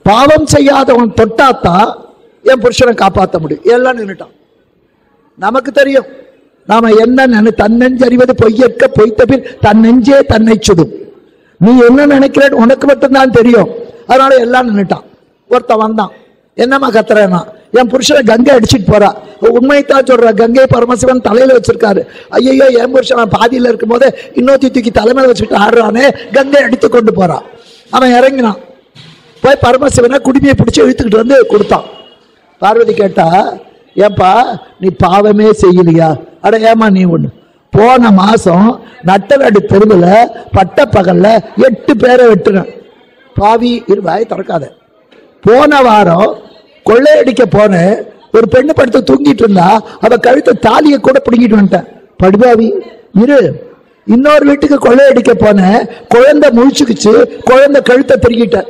பாவம் செய்யாதவன் தொட்டாத்தான் என் புருஷனை காப்பாற்ற முடியும் எல்லாம் நின்னுட்டான் நமக்கு தெரியும் நாம என்ன நினை தன்னெஞ்சறிவது பொய்யற்க பொய்த்த பின் தன் நெஞ்சே தன்னை சுடும் நீ என்ன நினைக்கிறேன்னு உனக்கு மட்டும்தான் தெரியும் அதனால எல்லாம் நின்னுட்டான் ஒருத்தன் வந்தான் என்னம்மா கத்துறேன்னா என் புருஷனை கங்கை அடிச்சிட்டு போறா உண்மைத்தான் சொல்ற கங்கை பரமசிவன் தலையில வச்சிருக்காரு ஐயோ என் புருஷன் பாதியில இருக்கும் போது இன்னொருத்தி தூக்கி தலைமையில வச்சுட்டு ஆடுறானே கங்கை அடித்து கொண்டு போறான் அவன் இறங்கினான் போய் பரமசிவனை குடுமையை பிடிச்சி இழுத்துக்கிட்டு வந்து கொடுத்தான் பார்வதி கேட்டா ஏன்பா நீ பாவமே செய்யலையா அட ஏமா நீ ஒண்ணு போன மாசம் நட்டநாடு தெருவில் பட்ட பகல்ல எட்டு பேரை வெட்டுனேன் பாவி இரு வாயை திறக்காத போன வாரம் கொள்ளையடிக்க போனேன் ஒரு பெண்ணு படுத்து தூங்கிட்டு இருந்தா அவ கழுத்தை தாலியை கூட பிடுங்கிட்டு வந்துட்டேன் படுபாவி இரு இன்னொரு வீட்டுக்கு கொள்ளையடிக்க போனேன் குழந்தை முழிச்சுக்குச்சு குழந்தை கழுத்தை திருகிட்டேன்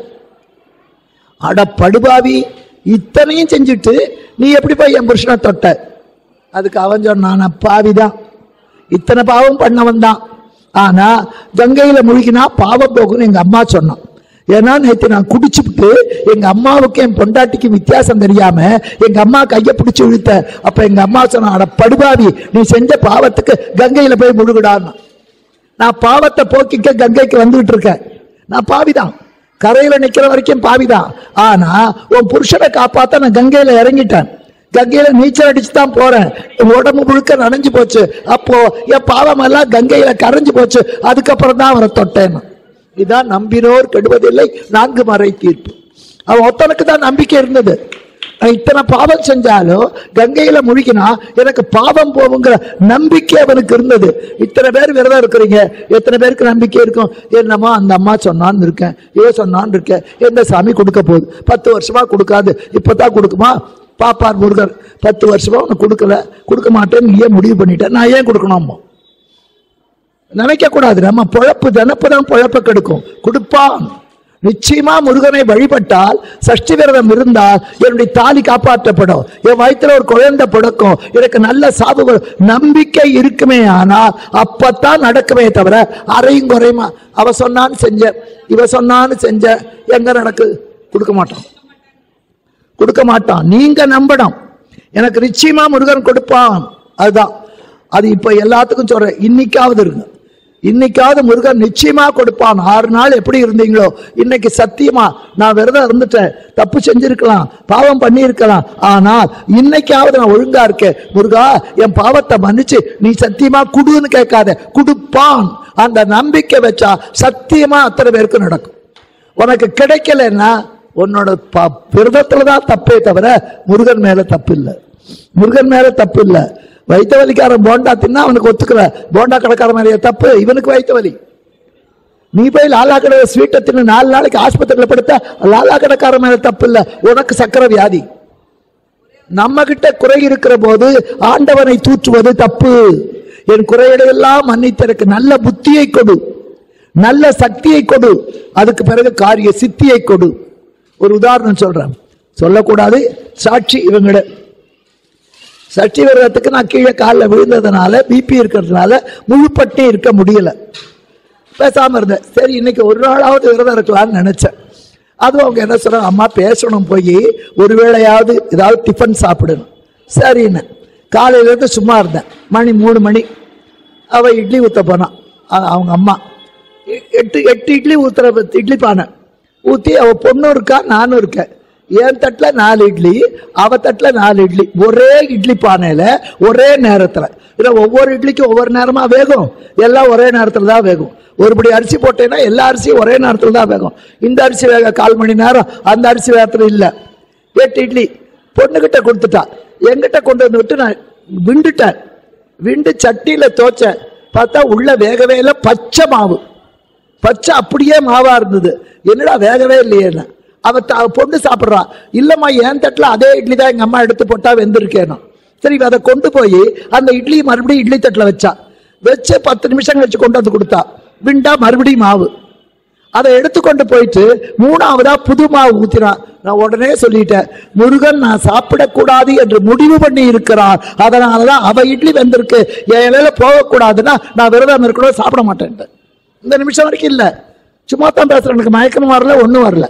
அட படுபாவி இத்தனையும் செஞ்சுட்டு நீ எப்படி போய் என் புருஷனை தொட்ட அதுக்கு அவன் சொன்னான் நான் பாவிதான் இத்தனை பாவம் பண்ணவன் தான் ஆனா கங்கையில முழுகினா பாவம் போகும்னு எங்க அம்மா சொன்னான் ஏன்னா நேற்று நான் குடிச்சுப்புட்டு எங்க அம்மாவுக்கு என் பொண்டாட்டிக்கு வித்தியாசம் தெரியாம எங்க அம்மா கையை பிடிச்சு இழுத்த அப்ப எங்க அம்மா சொன்னா அட படுபாவி நீ செஞ்ச பாவத்துக்கு கங்கையில போய் முழுகுடான்னா நான் பாவத்தை போக்கிக்க கங்கைக்கு வந்துகிட்டு இருக்கேன் நான் பாவிதான் கரையில நிக்கிற வரைக்கும் பாவிதான் ஆனா உன் புருஷனை காப்பாத்த நான் கங்கையில இறங்கிட்டேன் கங்கையில நீச்சல் அடிச்சு தான் போறேன் என் உடம்பு முழுக்க நனைஞ்சு போச்சு அப்போ என் பாவம் எல்லாம் கங்கையில கரைஞ்சு போச்சு அதுக்கப்புறம் தான் அவரை தொட்டேன் இதான் நம்பினோர் கெடுவதில்லை நான்கு மறை தீர்ப்பு அவன் ஒத்தனுக்கு தான் நம்பிக்கை இருந்தது நான் இத்தனை பாவம் செஞ்சாலும் கங்கையில முழுகினா எனக்கு பாவம் போகுங்கிற நம்பிக்கை அவனுக்கு இருந்தது இத்தனை பேர் விரதம் இருக்கிறீங்க எத்தனை பேருக்கு நம்பிக்கை இருக்கும் என்னம்மா அந்த அம்மா சொன்னான்னு இருக்கேன் இவ சொன்னான்னு இருக்கேன் எந்த சாமி கொடுக்க போகுது பத்து வருஷமா கொடுக்காது இப்பதான் கொடுக்குமா பாப்பார் முருகர் பத்து வருஷமா உனக்கு கொடுக்கல கொடுக்க மாட்டேன்னு நீ ஏன் முடிவு பண்ணிட்ட நான் ஏன் கொடுக்கணும்மா நினைக்க கூடாது நம்ம பொழப்பு தினப்பு தான் பொழப்ப கெடுக்கும் கொடுப்பான் நிச்சயமா முருகனை வழிபட்டால் சஷ்டி விரதம் இருந்தால் என்னுடைய தாலி காப்பாற்றப்படும் என் வயித்துல ஒரு குழந்தை பிறக்கும் எனக்கு நல்ல சாவு வரும். நம்பிக்கை இருக்குமே ஆனால் அப்பத்தான் நடக்குமே தவிர அரையும் குறையுமா அவ சொன்னான்னு செஞ்ச இவ சொன்னான்னு செஞ்ச எங்க நடக்குது கொடுக்க மாட்டோம் கொடுக்க மாட்டான் நீங்க நம்பணும் எனக்கு நிச்சயமா முருகன் கொடுப்பான் அதுதான் அது இப்ப எல்லாத்துக்கும் சொல்றேன் இன்னைக்காவது இருங்க இன்னைக்காவது முருகன் நிச்சயமா கொடுப்பான் ஆறு நாள் எப்படி இருந்தீங்களோ இன்னைக்கு சத்தியமா நான் விரதம் இருந்துட்டேன் தப்பு செஞ்சிருக்கலாம் பாவம் பண்ணியிருக்கலாம் ஆனால் இன்னைக்காவது நான் ஒழுங்கா இருக்கேன் முருகா என் பாவத்தை மன்னிச்சு நீ சத்தியமா குடுன்னு கேட்காத கொடுப்பான் அந்த நம்பிக்கை வச்சா சத்தியமா அத்தனை பேருக்கு நடக்கும் உனக்கு கிடைக்கலன்னா உன்னோட ப- விரதத்துல தான் தப்பே தவிர முருகன் மேல தப்பு இல்லை முருகன் மேல தப்பு இல்லை வைத்த வலிக்காரன் போண்டா தின்னா அவனுக்கு ஒத்துக்கல போண்டா கடைக்காரன் மேலேயே தப்பு இவனுக்கு வைத்த வலி நீ போய் லாலா கடை ஸ்வீட்டை தின்னு நாலு நாளைக்கு ஆஸ்பத்திரியில் படுத்த லாலா கடைக்காரன் மேல தப்பு இல்லை உனக்கு சக்கரை வியாதி நம்ம கிட்ட குறை இருக்கிற போது ஆண்டவனை தூற்றுவது தப்பு என் குறையடையெல்லாம் மன்னித்தருக்கு நல்ல புத்தியை கொடு நல்ல சக்தியை கொடு அதுக்கு பிறகு காரிய சித்தியை கொடு ஒரு உதாரணம் சொல்றேன் சொல்லக்கூடாது சாட்சி இவங்கட சஷ்டி விரதத்துக்கு நான் கீழே காலில் விழுந்ததுனால பிபி இருக்கிறதுனால முழு பட்டி இருக்க முடியல பேசாம இருந்தேன் சரி இன்னைக்கு ஒரு நாளாவது விரதம் இருக்கலாம்னு நினைச்சேன் அதுவும் அவங்க என்ன சொல்றாங்க அம்மா பேசணும் போய் ஒருவேளையாவது ஏதாவது டிஃபன் சாப்பிடணும் சரின்னு காலையில இருந்து சும்மா இருந்தேன் மணி மூணு மணி அவ இட்லி ஊத்த போனான் அ- அவங்க அம்மா எ- எட்டு எட்டு இட்லி ஊத்துற இட்லி பானை ஊத்தி அவ பொண்ணும் இருக்கா நானும் இருக்கேன் என் தட்டுல நாலு இட்லி அவ தட்டுல நாலு இட்லி ஒரே இட்லி பானையில ஒரே நேரத்துல இல்ல ஒவ்வொரு இட்லிக்கும் ஒவ்வொரு நேரமா வேகும் எல்லாம் ஒரே நேரத்துல தான் வேகும் ஒருபடி அரிசி போட்டேன்னா எல்லா அரிசியும் ஒரே நேரத்துல தான் வேகும் இந்த அரிசி வேக கால் மணி நேரம் அந்த அரிசி வேகத்துல இல்ல எட்டு இட்லி பொண்ணுகிட்ட கொடுத்துட்டா என்கிட்ட கொண்டு வந்து விட்டு நான் விண்டுட்டேன் விண்டு சட்டியில தோச்சேன் பார்த்தா உள்ள வேகவே இல்லை பச்சை மாவு பச்சை அப்படியே மாவா இருந்தது என்னடா வேகவே இல்லையேன்னு அவ த- அவ பொண்ணு சாப்பிட்றா இல்லம்மா என் தட்டுல அதே இட்லி தான் எங்க அம்மா எடுத்து போட்டா வெந்திருக்கேனும் சரி இவ அதை கொண்டு போய் அந்த இட்லி மறுபடியும் இட்லி தட்டுல வச்சா வச்சு பத்து நிமிஷம் கழிச்சு கொண்டு வந்து கொடுத்தா விண்டா மறுபடியும் மாவு அதை எடுத்துக்கொண்டு போயிட்டு மூணாவதா புது மாவு ஊத்தினான் நான் உடனே சொல்லிட்டேன் முருகன் நான் சாப்பிடக்கூடாது என்று முடிவு பண்ணி இருக்கிறார் அதனாலதான் அவ இட்லி வந்திருக்கு என் இலையில போகக்கூடாதுன்னா நான் விரதம் இருக்கணும் சாப்பிட மாட்டேன்ட்டு இந்த நிமிஷம் வரைக்கும் இல்ல சும்மா தான் பேசுறேன் எனக்கு மயக்கமும் வரல ஒண்ணும் வரல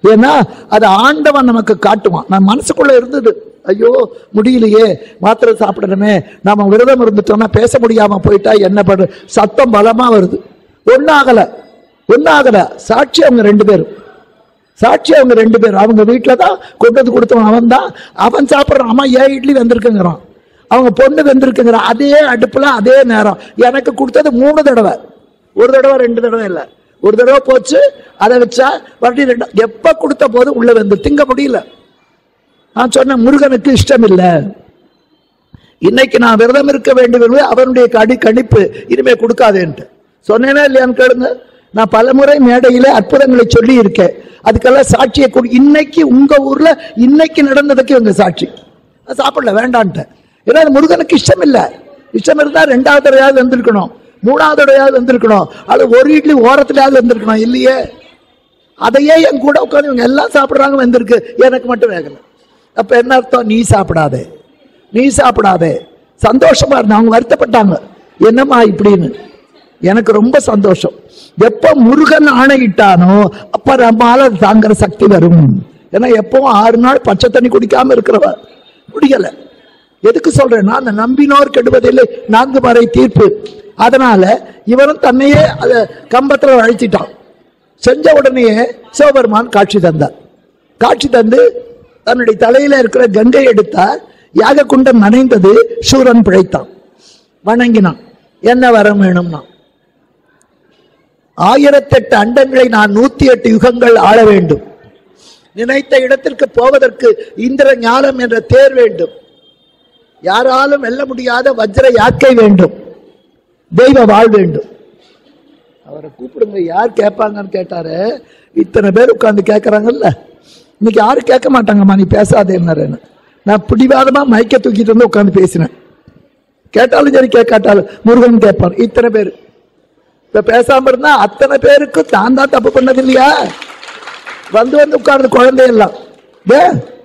ஏன்னா அது ஆண்டவன் நமக்கு காட்டுவான் நான் மனசுக்குள்ள இருந்தது ஐயோ முடியலையே மாத்திரை சாப்பிடணுமே நாம விரதம் இருந்துட்டோம்னா பேச முடியாம போயிட்டா என்ன பண்ற சத்தம் பலமா வருது ஒன்னாகல ஒன்னாகல சாட்சி அவங்க ரெண்டு பேரும் சாட்சி அவங்க ரெண்டு பேரும் அவங்க வீட்டில் தான் கொண்டு வந்து கொடுத்தவன் அவன் தான் அவன் சாப்பிட்றான் அம்மா ஏன் இட்லி வந்திருக்குங்கிறான் அவங்க பொண்ணு வந்திருக்குங்கிறான் அதே அடுப்புல அதே நேரம் எனக்கு கொடுத்தது மூணு தடவை ஒரு தடவை ரெண்டு தடவை இல்லை ஒரு தடவை போச்சு அதை வச்சா மறுபடியும் ரெண்டு எப்ப கொடுத்த போது உள்ள வந்து திங்க முடியல நான் சொன்னேன் முருகனுக்கு இஷ்டம் இல்லை இன்னைக்கு நான் விரதம் இருக்க வேண்டும் என்பது அவனுடைய கடி கணிப்பு இனிமே கொடுக்காதேன்ட்டு சொன்னேனா இல்லையான்னு கேளுங்க நான் பலமுறை மேடையில அற்புதங்களை சொல்லி இருக்கேன் அதுக்கெல்லாம் சாட்சியை கொடு இன்னைக்கு உங்க ஊர்ல இன்னைக்கு நடந்ததுக்கு இவங்க சாட்சி நான் சாப்பிடல வேண்டான்ட்டேன் ஏன்னா அது முருகனுக்கு இஷ்டம் இல்லை இஷ்டம் இருந்தா ரெண்டாவது தடவையாவது வந்திருக்கணும் மூணாவது தடவையாவது வந்திருக்கணும் அது ஒரு இட்லி ஓரத்துலயாவது வந்திருக்கணும் இல்லையே அதையே என் கூட உட்காந்து இவங்க எல்லாம் சாப்பிடுறாங்க வந்திருக்கு எனக்கு மட்டும் வேகல அப்ப என்ன அர்த்தம் நீ சாப்பிடாதே நீ சாப்பிடாதே சந்தோஷமா இருந்தா அவங்க வருத்தப்பட்டாங்க என்னம்மா இப்படின்னு எனக்கு ரொம்ப சந்தோஷம் எப்ப முருகன் ஆணையிட்டானோ அப்ப நம்மால அது தாங்குற சக்தி வரும் ஏன்னா எப்பவும் ஆறு நாள் பச்சை தண்ணி குடிக்காம இருக்கிறவ முடியல எதுக்கு சொல்றேன்னா அந்த நம்பினோர் கெடுவதில்லை நான்கு மறை தீர்ப்பு அதனால இவனும் தன்னையே அத கம்பத்துல அழைச்சிட்டான் செஞ்ச உடனேயே சிவபெருமான் காட்சி தந்தார் காட்சி தந்து தன்னுடைய தலையில இருக்கிற கங்கை எடுத்தார் யாக குண்டம் நனைந்தது சூரன் பிழைத்தான் வணங்கினான் என்ன வரம் வேணும்னா ஆயிரத்தெட்டு அண்டங்களை நான் நூத்தி எட்டு யுகங்கள் ஆள வேண்டும் நினைத்த இடத்திற்கு போவதற்கு இந்திர ஞானம் என்ற தேர் வேண்டும் யாராலும் வெல்ல முடியாத வஜ்ர யாக்கை வேண்டும் தெய்வ வாழ் வேண்டும் அவரை கூப்பிடுங்க யார் கேட்பாங்கன்னு கேட்டாரு இத்தனை பேர் உட்கார்ந்து கேட்கறாங்கல்ல இன்னைக்கு யாரும் கேட்க மாட்டாங்கம்மா நீ பேசாதேன்னாருன்னு நான் பிடிவாதமா மைக்க தூக்கிட்டு வந்து உட்கார்ந்து பேசினேன் கேட்டாலும் சரி கேட்காட்டாலும் முருகன் கேட்பான் இத்தனை பேர் இப்ப பேசாம இருந்தா அத்தனை பேருக்கு தான் தான் தப்பு பண்ணது இல்லையா வந்து வந்து உட்கார்ந்து குழந்தையெல்லாம் ஏ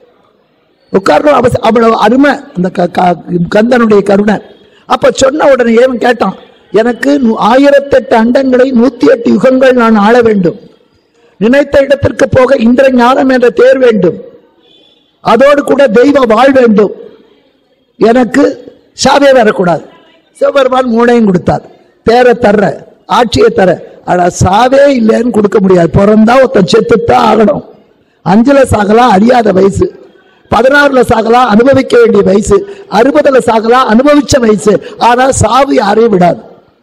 உட்காரணும் அவச அவ்வளவு அருமை அந்த க- க- கந்தனுடைய கருணை அப்ப சொன்ன உடனே ஏவன் கேட்டான் எனக்கு நூ- ஆயிரத்தெட்டு அண்டங்களை நூத்தி எட்டு யுகங்கள் நான் ஆள வேண்டும் நினைத்த இடத்திற்கு போக இந்திர ஞானம் என்ற தேர் வேண்டும் அதோடு கூட தெய்வ வாழ் வேண்டும் எனக்கு சாவே வரக்கூடாது சிவபெருமான் மூணையும் கொடுத்தார் தேரை தர்ற ஆட்சியை தர ஆனா சாவே இல்லைன்னு கொடுக்க முடியாது பிறந்தா ஒருத்தன் செத்துத்தான் ஆகணும் அஞ்சுல சாகலாம் அறியாத வயசு பதினாறுல சாகலாம் அனுபவிக்க வேண்டிய வயசு அறுபதுல சாகலாம் அனுபவிச்ச வயசு ஆனா சாவு யாரையும் விடாது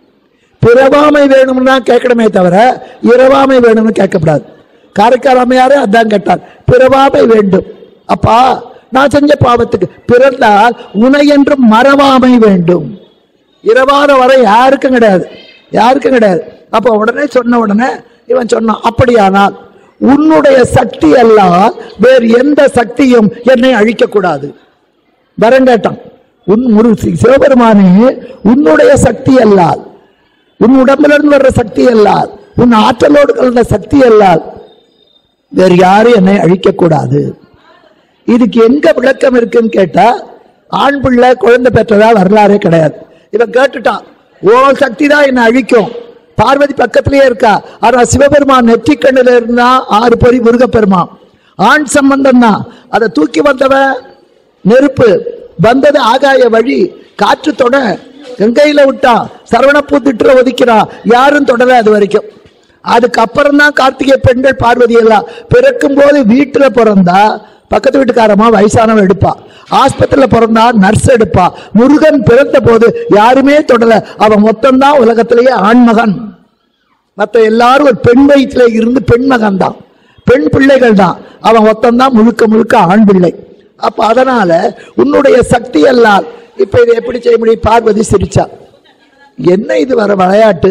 பிறவாமை வேணும்னா கேட்கணுமே தவிர இரவாமை வேணும்னு கேட்கக்கூடாது காரைக்கால் அம்மையாரே அதான் கேட்டார் பிறவாமை வேண்டும் அப்பா நான் செஞ்ச பாவத்துக்கு பிறந்தால் உனை என்று மறவாமை வேண்டும் இரவாத வரை யாருக்கும் கிடையாது யாருக்கும் கிடையாது அப்ப உடனே சொன்ன உடனே இவன் சொன்னான் அப்படியானால் உன்னுடைய சக்தி எல்லாம் வேறு எந்த சக்தியும் என்னை அழிக்கக்கூடாது வரம் கேட்டான் உன் ஒரு சி- சிவபெருமானே உன்னுடைய சக்தி அல்லால் உன் உடம்புல இருந்து வர்ற சக்தி அல்லால் உன் ஆற்றலோடு கலந்த சக்தி அல்லால் வேறு யாரும் என்னை அழிக்கக்கூடாது இதுக்கு எங்க விளக்கம் இருக்குன்னு கேட்டா ஆண் பிள்ளை குழந்தை பெற்றதா வரலாறே கிடையாது இவன் கேட்டுட்டான் ஓ சக்தி தான் என்னை அழிக்கும் பார்வதி பக்கத்திலேயே இருக்கா ஆனா சிவபெருமான் நெற்றிக்கண்ணுல இருந்தா ஆறு பொறி முருகப்பெருமான் ஆண் சம்பந்தம் தான் அதை தூக்கி வந்தவன் நெருப்பு வந்தது ஆகாய வழி காற்று தொட கங்கையில விட்டான் சரவணப்பூ திட்டுற ஒதுக்கிறான் யாரும் தொடல அது வரைக்கும் அதுக்கப்புறம் தான் கார்த்திகை பெண்கள் பார்வதி எல்லாம் பிறக்கும் போது வீட்டுல பிறந்தா பக்கத்து வீட்டுக்காரமா வயசானவன் எடுப்பா ஆஸ்பத்திரியில பிறந்தா நர்ஸ் எடுப்பா முருகன் பிறந்த போது யாருமே தொடல அவன் மொத்தம்தான் உலகத்திலேயே ஆண்மகன் மற்ற எல்லாரும் ஒரு பெண் வயிற்றுல இருந்து பெண் மகன் தான் பெண் பிள்ளைகள் தான் அவன் மொத்தம்தான் முழுக்க முழுக்க ஆண் பிள்ளை அப்ப அதனால உன்னுடைய சக்தி எல்லாம் இப்ப இதை எப்படி செய்ய முடியும் பார்வதி சிரிச்சா என்ன இது வர விளையாட்டு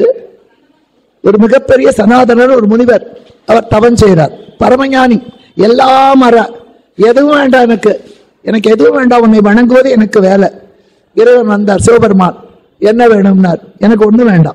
ஒரு மிகப்பெரிய சனாதனர் ஒரு முனிவர் அவர் தவம் செய்கிறார் பரமஞானி எல்லாம் மர எதுவும் வேண்டாம் எனக்கு எனக்கு எதுவும் வேண்டாம் உன்னை வணங்குவது எனக்கு வேலை இறைவன் வந்தார் சிவபெருமான் என்ன வேணும்னார் எனக்கு ஒண்ணும் வேண்டாம்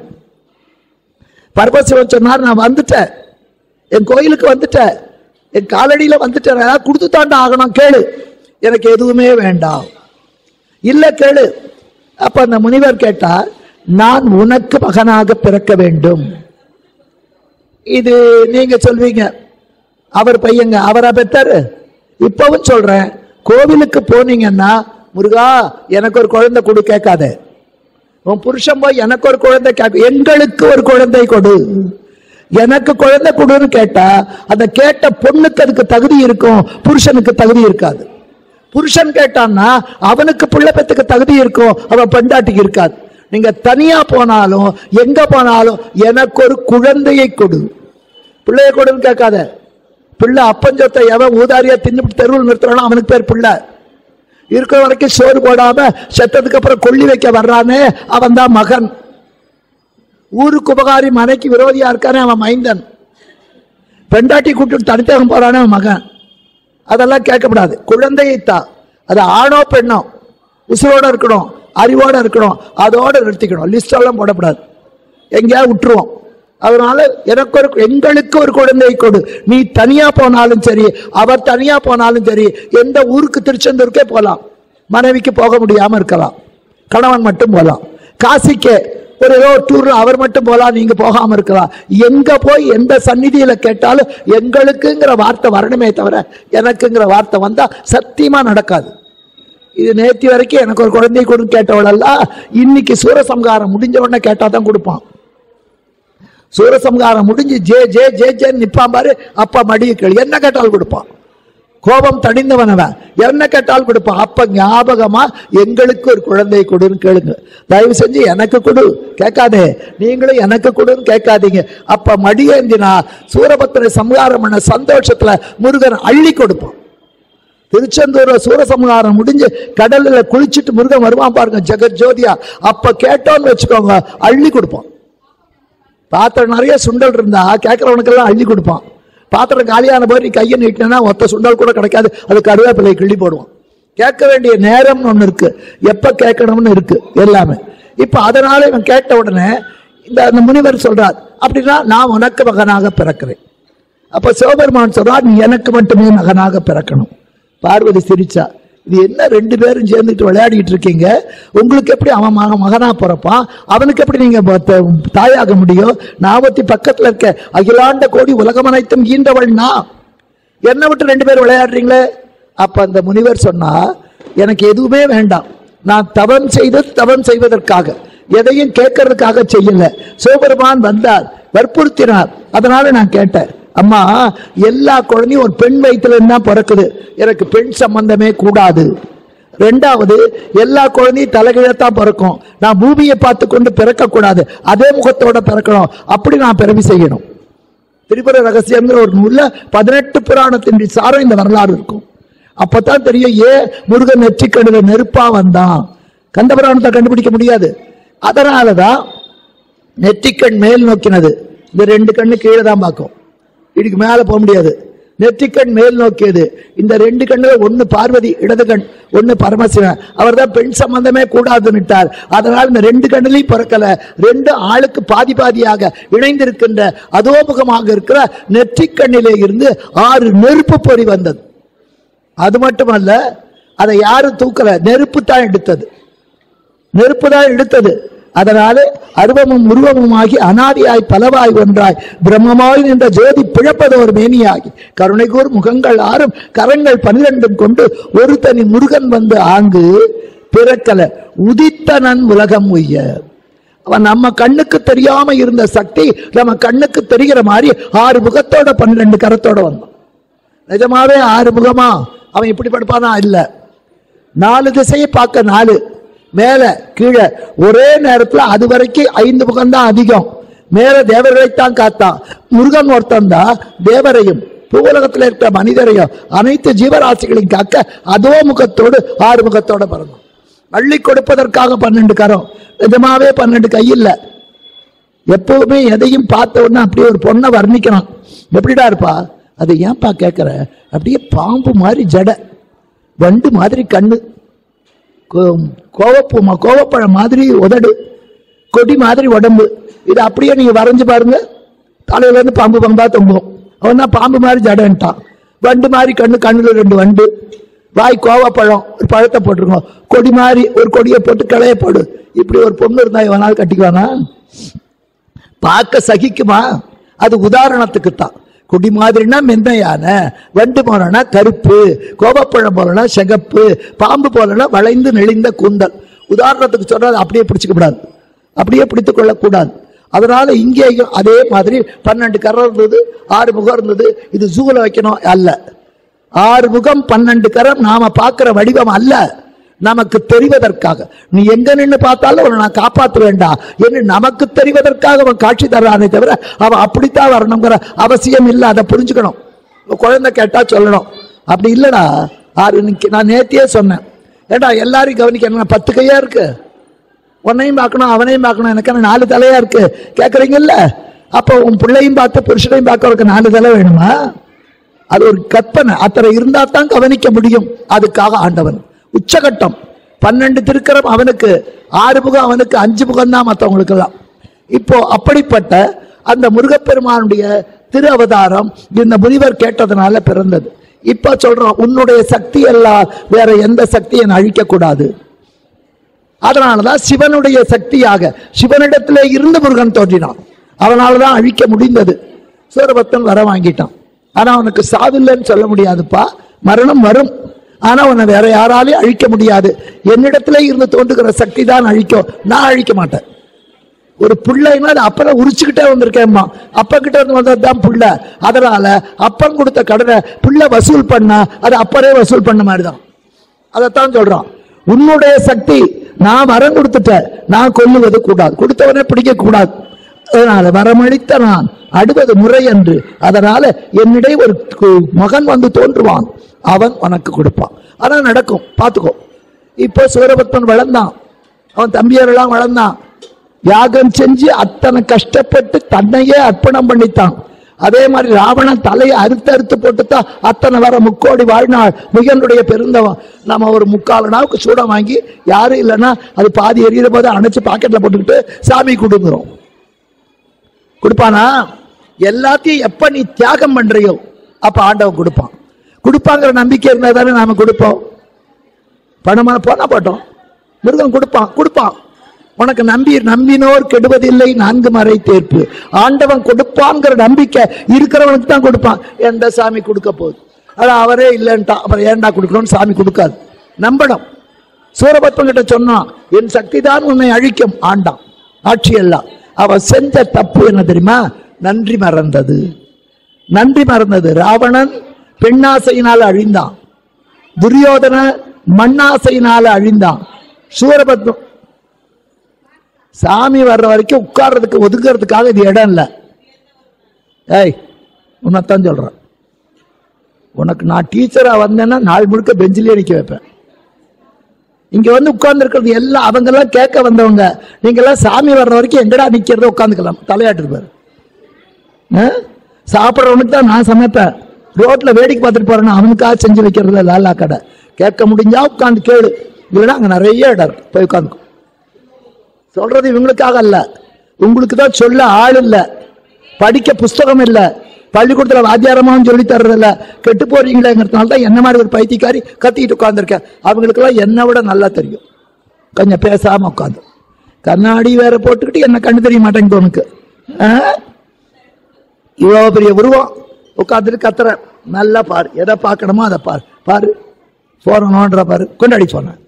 பரமசிவன் சொன்னார் நான் வந்துட்டேன் என் கோயிலுக்கு வந்துட்டேன் என் காலடியில வந்துட்டேன் ஏதாவது கொடுத்து தாண்டா ஆகணும் கேளு எனக்கு எதுவுமே வேண்டாம் இல்ல கேளு அப்ப அந்த முனிவர் கேட்டார் நான் உனக்கு மகனாக பிறக்க வேண்டும் இது நீங்க சொல்வீங்க அவர் பையங்க அவரா பெத்தாரு இப்பவும் சொல்றேன் கோவிலுக்கு போனீங்கன்னா முருகா எனக்கு ஒரு குழந்தை கொடு கேட்காதே உன் புருஷன் போய் எனக்கு ஒரு குழந்தை கேட்க எங்களுக்கு ஒரு குழந்தை கொடு எனக்கு குழந்தை கொடுன்னு கேட்டா அந்த கேட்ட பொண்ணுக்கு அதுக்கு தகுதி இருக்கும் புருஷனுக்கு தகுதி இருக்காது புருஷன் கேட்டான்னா அவனுக்கு பிள்ளை பெத்துக்கு தகுதி இருக்கும் அவன் பெண்டாட்டிக்கு இருக்காது நீங்க தனியா போனாலும் எங்க போனாலும் எனக்கு ஒரு குழந்தையை கொடு பிள்ளைய கொடுன்னு கேட்காத பிள்ளை அப்பஞ்சொத்தை எவன் ஊதாரியா தின்னுபிட்டு தெருவில் நிறுத்துறானோ அவனுக்கு பேர் பிள்ளை இருக்கிற வரைக்கும் சோறு போடாம செத்ததுக்கு அப்புறம் கொள்ளி வைக்க வர்றானே அவன் தான் மகன் ஊருக்கு உபகாரி மனைக்கு விரோதியா இருக்கானே அவன் மைந்தன் பெண்டாட்டி கூப்பிட்டு தனித்தகம் போறானே அவன் மகன் அதெல்லாம் கேட்கக்கூடாது குழந்தையைத்தான் அது ஆணோ பெண்ணோ உசுரோட இருக்கணும் அறிவோட இருக்கணும் அதோட நிறுத்திக்கணும் லிஸ்ட் எல்லாம் போடக்கூடாது எங்கேயாவது விட்டுருவோம் அதனால எனக்கு ஒரு எங்களுக்கு ஒரு குழந்தை கொடு நீ தனியா போனாலும் சரி அவர் தனியா போனாலும் சரி எந்த ஊருக்கு திருச்செந்தூருக்கே போகலாம் மனைவிக்கு போக முடியாம இருக்கலாம் கணவன் மட்டும் போகலாம் காசிக்கு ஒரு ஏதோ டூர் அவர் மட்டும் போகலாம் நீங்க போகாம இருக்கலாம் எங்க போய் எந்த சந்நிதியில கேட்டாலும் எங்களுக்குங்கிற வார்த்தை வரணுமே தவிர எனக்குங்கிற வார்த்தை வந்தா சத்தியமா நடக்காது இது நேத்தி வரைக்கும் எனக்கு ஒரு குழந்தை கொடுன்னு கேட்டவளெல்லாம் இன்னைக்கு சூரசம்காரம் முடிஞ்ச உடனே கேட்டா தான் கொடுப்பான் சூரசம்காரம் முடிஞ்சு ஜே ஜே ஜே ஜேன்னு நிப்பான் பாரு அப்ப மடிய கேளு என்ன கேட்டாலும் கொடுப்பான் கோபம் தணிந்தவன் அவன் என்ன கேட்டாலும் கொடுப்பான் அப்ப ஞாபகமா எங்களுக்கு ஒரு குழந்தை கொடுன்னு கேளுங்க தயவு செஞ்சு எனக்கு கொடு கேட்காதே நீங்களும் எனக்கு கொடுன்னு கேட்காதீங்க அப்ப மடியேந்தினா சூரபத்திர சம்ஹாரம் பண்ண சந்தோஷத்துல முருகன் அள்ளி கொடுப்பான் திருச்செந்தூர்ல சூரசம்ஹாரம் முடிஞ்சு கடல்ல குளிச்சுட்டு முருகன் வருவான் பாருங்க ஜெகத் ஜோதியா அப்ப கேட்டோன்னு வச்சுக்கோங்க அள்ளி கொடுப்பான் பாத்திரம் நிறைய சுண்டல் இருந்தா கேட்கறவனுக்கெல்லாம் அள்ளி கொடுப்பான் பாத்திரம் காலியான போது நீ கையை நீட்டினா ஒத்த சுண்டல் கூட கிடைக்காது அது கருவேப்பிலை கிள்ளி போடுவான் கேட்க வேண்டிய நேரம்னு ஒண்ணு இருக்கு எப்ப கேட்கணும்னு இருக்கு எல்லாமே இப்ப அதனால இவன் கேட்ட உடனே இந்த அந்த முனிவர் சொல்றார் அப்படின்னா நான் உனக்கு மகனாக பிறக்கிறேன் அப்ப சிவபெருமான் சொல்றார் நீ எனக்கு மட்டுமே மகனாக பிறக்கணும் பார்வதி சிரிச்சா இது என்ன ரெண்டு பேரும் சேர்ந்துட்டு விளையாடிட்டு இருக்கீங்க உங்களுக்கு எப்படி அவன் மக மகனா பிறப்பான் அவனுக்கு எப்படி நீங்க ப- த- தாயாக முடியும் நாவத்தி பக்கத்துல இருக்க அகிலாண்ட கோடி உலகம் அனைத்தும் ஈன்றவள் நான் என்னை விட்டு ரெண்டு பேரும் விளையாடுறீங்களே அப்ப அந்த முனிவர் சொன்னா எனக்கு எதுவுமே வேண்டாம் நான் தவம் செய்தது தவம் செய்வதற்காக எதையும் கேட்கறதுக்காக செய்யல சிவபெருமான் வந்தார் வற்புறுத்தினார் அதனால நான் கேட்டேன் அம்மா எல்லா குழந்தையும் ஒரு பெண் வயிற்றுல தான் பிறக்குது எனக்கு பெண் சம்பந்தமே கூடாது ரெண்டாவது எல்லா குழந்தையும் தலைகீழத்தான் பிறக்கும் நான் பூமியை பார்த்து கொண்டு பிறக்கக்கூடாது அதே முகத்தோட பிறக்கணும் அப்படி நான் பிறவி செய்யணும் திரிபுர ரகசியம்ங்கிற ஒரு நூல்ல பதினெட்டு புராணத்தின் சாரம் இந்த வரலாறு இருக்கும் அப்பதான் தெரியும் ஏன் முருகன் நெற்றிக்கண்ணுல நெருப்பா வந்தான் கந்த புராணத்தை கண்டுபிடிக்க முடியாது அதனாலதான் நெற்றிக்கண் மேல் நோக்கினது இந்த ரெண்டு கண்ணு கீழே தான் பார்க்கும் இதுக்கு மேல போக முடியாது நெற்றிக்கண் மேல் நோக்கியது இந்த ரெண்டு கண்ணுல ஒண்ணு பார்வதி இடது கண் ஒண்ணு பரமசிவன் அவர் தான் பெண் சம்பந்தமே கூடாதுன்னுட்டார் அதனால் இந்த ரெண்டு கண்ணிலையும் பிறக்கல ரெண்டு ஆளுக்கு பாதி பாதியாக இணைந்திருக்கின்ற அதோமுகமாக இருக்கிற நெற்றிக்கண்ணிலே இருந்து ஆறு நெருப்பு பொறி வந்தது அது மட்டுமல்ல அதை யாரும் தூக்கல நெருப்பு தான் எடுத்தது நெருப்பு தான் எடுத்தது அதனாலே அருவமும் உருவமுமாகி அனாதியாய் பலவாய் ஒன்றாய் பிரம்மமாய் நின்ற ஜோதி பிழப்பதோர் மேனியாகி கருணைகூர் முகங்கள் ஆறும் கரங்கள் பன்னிரண்டும் கொண்டு ஒரு தனி முருகன் வந்து ஆங்கு பிறக்கல உதித்தனன் உலகம் உய்ய அவன் நம்ம கண்ணுக்கு தெரியாம இருந்த சக்தி நம்ம கண்ணுக்கு தெரிகிற மாதிரி ஆறு முகத்தோட பன்னிரண்டு கரத்தோட வந்தான் நிஜமாவே ஆறு முகமா அவன் இப்படி படுப்பானா இல்ல நாலு திசையை பார்க்க நாலு மேல கீழே ஒரே நேரத்துல அது வரைக்கும் ஐந்து முகம்தான் அதிகம் மேல தேவர்களைத்தான் காத்தான் முருகன் ஒருத்தன் தான் தேவரையும் பூவுலகத்தில் இருக்கிற மனிதரையும் அனைத்து ஜீவராசிகளையும் காக்க அதோ முகத்தோடு ஆறு முகத்தோட பிறந்தான் அள்ளி கொடுப்பதற்காக பன்னெண்டு கரம் நிஜமாவே பன்னெண்டு கை இல்ல எப்பவுமே எதையும் பார்த்த உடனே அப்படியே ஒரு பொண்ணை வர்ணிக்கிறான் எப்படிடா இருப்பா அது ஏன்பா கேட்குற அப்படியே பாம்பு மாதிரி ஜடை வண்டு மாதிரி கண்ணு கோ- கோவப்பூ ம- கோவப்பழம் மாதிரி உதடு கொடி மாதிரி உடம்பு இது அப்படியே நீங்க வரைஞ்சு பாருங்க தலையில இருந்து பாம்பு பாம்பா தொங்கும் அவன் தான் பாம்பு மாதிரி ஜடன்ட்டான் வண்டு மாதிரி கண்ணு கண்ணுல ரெண்டு வண்டு வாய் கோவப்பழம் ஒரு பழத்தை போட்டிருக்கோம் கொடி மாதிரி ஒரு கொடியை போட்டு கிளைய போடு இப்படி ஒரு பொண்ணு இருந்தா இவனால் கட்டிக்குவானா பார்க்க சகிக்குமா அது உதாரணத்துக்கு தான் குடி மாதிரினா மென்மையான வண்டு போலனா கருப்பு கோபப்பழம் போலனா சிகப்பு பாம்பு போலனா வளைந்து நெளிந்த கூந்தல் உதாரணத்துக்கு சொன்னால் அப்படியே பிடிச்சுக்க கூடாது அப்படியே பிடித்துக் கொள்ளக்கூடாது அதனால இங்கேயும் அதே மாதிரி பன்னெண்டு கரை இருந்தது ஆறு முகம் இருந்தது இது ஜூல வைக்கணும் அல்ல ஆறு முகம் பன்னெண்டு கரம் நாம பார்க்கிற வடிவம் அல்ல நமக்கு தெரிவதற்காக நீ எங்க நின்று பார்த்தாலும் அவனை நான் காப்பாற்ற வேண்டாம் என்று நமக்கு தெரிவதற்காக அவன் காட்சி தர்றானே தவிர அவன் அப்படித்தான் வரணுங்கிற அவசியம் இல்லை அதை புரிஞ்சுக்கணும் உங்க குழந்தை கேட்டா சொல்லணும் அப்படி இல்லடா ஆறு இன்னைக்கு நான் நேத்தியே சொன்னேன் ஏடா எல்லாரையும் கவனிக்கணும் பத்து கையா இருக்கு உன்னையும் பார்க்கணும் அவனையும் பார்க்கணும் எனக்கு என்ன நாலு தலையா இருக்கு கேக்குறீங்கல்ல அப்போ உன் பிள்ளையும் பார்த்து புருஷனையும் பார்க்க உனக்கு நாலு தலை வேணுமா அது ஒரு கற்பனை அத்தனை இருந்தா தான் கவனிக்க முடியும் அதுக்காக ஆண்டவன் உச்சகட்டம் பன்னெண்டு திருக்கரம் அவனுக்கு ஆறு முகம் அவனுக்கு அஞ்சு முகம் தான் மற்றவங்களுக்கு எல்லாம் இப்போ அப்படிப்பட்ட அந்த முருகப்பெருமானுடைய திரு அவதாரம் இந்த முனிவர் கேட்டதுனால பிறந்தது இப்ப சொல்றோம் உன்னுடைய சக்தி எல்லாம் வேற எந்த சக்தியை அழிக்க கூடாது அதனாலதான் சிவனுடைய சக்தியாக சிவனிடத்திலே இருந்து முருகன் தோன்றினான் அவனாலதான் அழிக்க முடிந்தது சூரபத்தன் வர வாங்கிட்டான் ஆனா அவனுக்கு சாவில்லைன்னு சொல்ல முடியாதுப்பா மரணம் வரும் ஆனா உன்னை வேற யாராலையும் அழிக்க முடியாது என்னிடத்திலே இருந்து தோன்றுகிற சக்தி தான் அழிக்கும் நான் அழிக்க மாட்டேன் ஒரு பிள்ளைன்னா அது அப்பதான் உரிச்சுக்கிட்டே வந்திருக்கேம்மா அப்பா கிட்ட இருந்து வந்தது தான் புள்ள அதனால அப்பன் கொடுத்த கடனை பிள்ளை வசூல் பண்ணா அது அப்பரே வசூல் பண்ண மாதிரி தான் அதைத்தான் சொல்றான் உன்னுடைய சக்தி நான் வரம் கொடுத்துட்டேன் நான் கொல்லுவது கூடாது கொடுத்தவனே பிடிக்க கூடாது அதனால வரமளித்த நான் அடுவது முறை என்று அதனால என்னிடையே ஒரு கு- மகன் வந்து தோன்றுவான் அவன் உனக்கு கொடுப்பான் அதான் நடக்கும் பார்த்துக்கோ இப்போ சூரபத்மன் வளர்ந்தான் அவன் தம்பியரெல்லாம் வளர்ந்தான் யாகம் செஞ்சு அத்தனை கஷ்டப்பட்டு தன்னையே அர்ப்பணம் பண்ணித்தான் அதே மாதிரி ராவணன் தலையை அறுத்து அறுத்து போட்டுத்தான் அத்தனை வர முக்கோடி வாழ்நாள் முயனுடைய பெருந்தவன் நம்ம ஒரு முக்கால் நாவுக்கு சூடம் வாங்கி யாரும் இல்லைன்னா அது பாதி எரியிற போது அணைச்சு பாக்கெட்ல போட்டுக்கிட்டு சாமி கொடுங்குறோம் கொடுப்பானா எல்லாத்தையும் எப்ப நீ தியாகம் பண்றியோ அப்ப ஆண்டவன் கொடுப்பான் கொடுப்பாங்கிற நம்பிக்கை இருந்தா தானே நாம கொடுப்போம் பணமான போனா போட்டோம் மிருகம் கொடுப்பான் கொடுப்பான் உனக்கு நம்பி நம்பினோர் கெடுவதில்லை நான்கு மறை தேர்ப்பு ஆண்டவன் கொடுப்பாங்கிற நம்பிக்கை இருக்கிறவனுக்கு தான் கொடுப்பான் எந்த சாமி கொடுக்க போகுது அது அவரே இல்லைன்ட்டான் அப்புறம் ஏன்டா கொடுக்கணும்னு சாமி கொடுக்காது நம்பணும் சூரபத்மன் கிட்ட சொன்னான் என் சக்தி தான் உன்னை அழிக்கும் ஆண்டான் ஆட்சி எல்லாம் அவன் செஞ்ச தப்பு என்ன தெரியுமா நன்றி மறந்தது நன்றி மறந்தது ராவணன் பெண்ணாசையினால் அழிந்தான் துரியோதன மண்ணாசையினால அழிந்தான் சூரபத்மன் சாமி வர்ற வரைக்கும் உட்கார்றதுக்கு ஒதுங்கிறதுக்காக இது இடம் இல்லை ஏய் உன்னைத்தான் சொல்றேன் உனக்கு நான் டீச்சரா வந்தேன்னா நாள் முழுக்க பெஞ்சிலே நிக்க வைப்பேன் இங்க வந்து உட்கார்ந்து இருக்கிறது எல்லாம் அவங்க எல்லாம் கேட்க வந்தவங்க நீங்க எல்லாம் சாமி வர்ற வரைக்கும் எங்கடா நிக்கிறத உட்காந்துக்கலாம் தலையாட்டு பாரு ஆ? சாப்பிட்றவனுக்கு தான் நான் சமைப்பேன் ரோட்ல வேடிக்கை பார்த்துட்டு போறேன்னா அவனுக்காக செஞ்சு வைக்கிறதுல லாலா கடை கேட்க முடிஞ்சா உட்காந்து கேளு இல்லைன்னா அங்க நிறைய இடம் இருக்கு போய் உட்காந்துக்கோ சொல்றது இவங்களுக்காக அல்ல உங்களுக்கு தான் சொல்ல ஆள் இல்ல படிக்க புஸ்தகம் இல்ல பள்ளிக்கூடத்துல வாத்தியாரமாவும் சொல்லி தர்றதில்ல கெட்டு போறீங்களேங்கிறதுனால தான் என்ன மாதிரி ஒரு பைத்தியக்காரி கத்திக்கிட்டு உட்காந்துருக்கேன் அவங்களுக்கெல்லாம் என்னை விட நல்லா தெரியும் கொஞ்சம் பேசாம உட்காந்து கண்ணாடி வேற போட்டுக்கிட்டு என்ன கண்ணு தெரிய மாட்டேங்குது உனக்கு ஆ? இவ்வளவு பெரிய உருவம் உட்காந்துட்டு கத்துற நல்லா பாரு எதை பார்க்கணுமோ அதை பாரு பாரு போன நோண்டுற பாரு கொண்டாடி போனேன்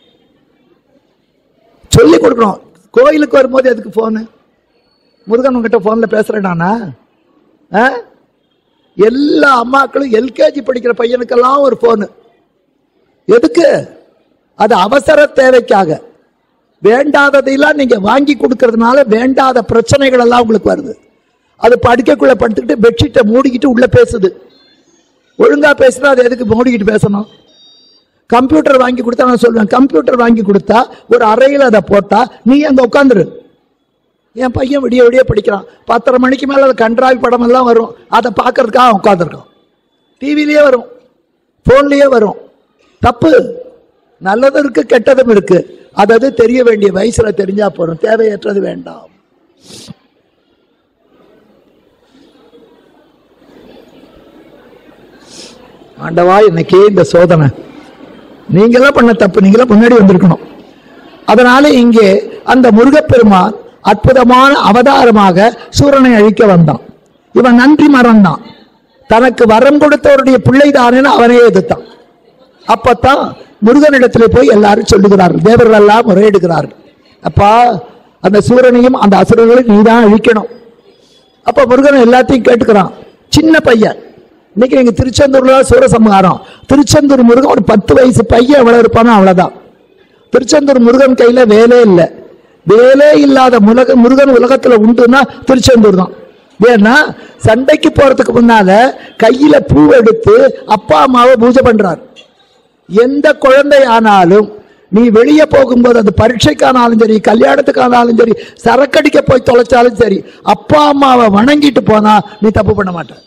சொல்லி கொடுக்கணும் கோயிலுக்கு வரும்போது எதுக்கு போனு முருகன் உங்ககிட்ட போன்ல பேசுறேனானா ஆ? எல்லா அம்மாக்களும் எல்கேஜி படிக்கிற பையனுக்கெல்லாம் ஒரு போனு எதுக்கு அது அவசர தேவைக்காக வேண்டாததையெல்லாம் நீங்க வாங்கி கொடுக்கறதுனால வேண்டாத பிரச்சனைகள் எல்லாம் உங்களுக்கு வருது அது படுக்கைக்குள்ள படுத்துக்கிட்டு பெட்ஷீட்டை மூடிக்கிட்டு உள்ள பேசுது ஒழுங்கா பேசுனா அது எதுக்கு மூடிக்கிட்டு பேசணும் கம்ப்யூட்டர் வாங்கி கொடுத்தா நான் சொல்லுவேன் கம்ப்யூட்டர் வாங்கி கொடுத்தா ஒரு அறையில் அதை போட்டா நீ அங்க உட்காந்துரு என் பையன் விடிய விடிய படிக்கிறான் பத்தரை மணிக்கு மேல அது கன்றாவி படம் எல்லாம் வரும் அதை பார்க்கறதுக்காக உட்காந்துருக்கான் டிவிலேயே வரும் போன்லயே வரும் தப்பு நல்லதும் இருக்கு கெட்டதும் இருக்கு அதாவது தெரிய வேண்டிய வயசுல தெரிஞ்சா போறோம் தேவையற்றது வேண்டாம் ஆண்டவா இன்னைக்கே இந்த சோதனை நீங்களாம் பண்ண தப்பு நீங்களாம் முன்னாடி வந்திருக்கணும் அதனால இங்கே அந்த முருகப்பெருமான் அற்புதமான அவதாரமாக சூரனை அழிக்க வந்தான் இவன் நன்றி மறந்தான் தனக்கு வரம் கொடுத்தவருடைய பிள்ளை தானேன்னு அவனே எதிர்த்தான் அப்பத்தான் முருகனிடத்தில் போய் எல்லாரும் சொல்லுகிறார்கள் தேவர்கள் எல்லாம் முறையிடுகிறார்கள் அப்பா அந்த சூரனையும் அந்த அசுரர்களையும் நீதான் அழிக்கணும் அப்ப முருகன் எல்லாத்தையும் கேட்டுக்கிறான் சின்ன பையன் இன்னைக்கு நீங்க திருச்செந்தூர்ல சூரசம்ஹாரம் திருச்செந்தூர் முருகன் ஒரு பத்து வயசு பையன் எவ்வளவு இருப்பானோ அவ்வளவுதான் திருச்செந்தூர் முருகன் கையில வேலே இல்லை வேலே இல்லாத முலக முருகன் உலகத்துல உண்டுன்னா திருச்செந்தூர் தான் ஏன்னா சண்டைக்கு போறதுக்கு முன்னால கையில பூ எடுத்து அப்பா அம்மாவை பூஜை பண்றார் எந்த குழந்தை ஆனாலும் நீ வெளியே போகும்போது அது பரீட்சைக்கானாலும் சரி கல்யாணத்துக்கானாலும் சரி சரக்கடிக்க போய் தொலைச்சாலும் சரி அப்பா அம்மாவை வணங்கிட்டு போனா நீ தப்பு பண்ண மாட்ட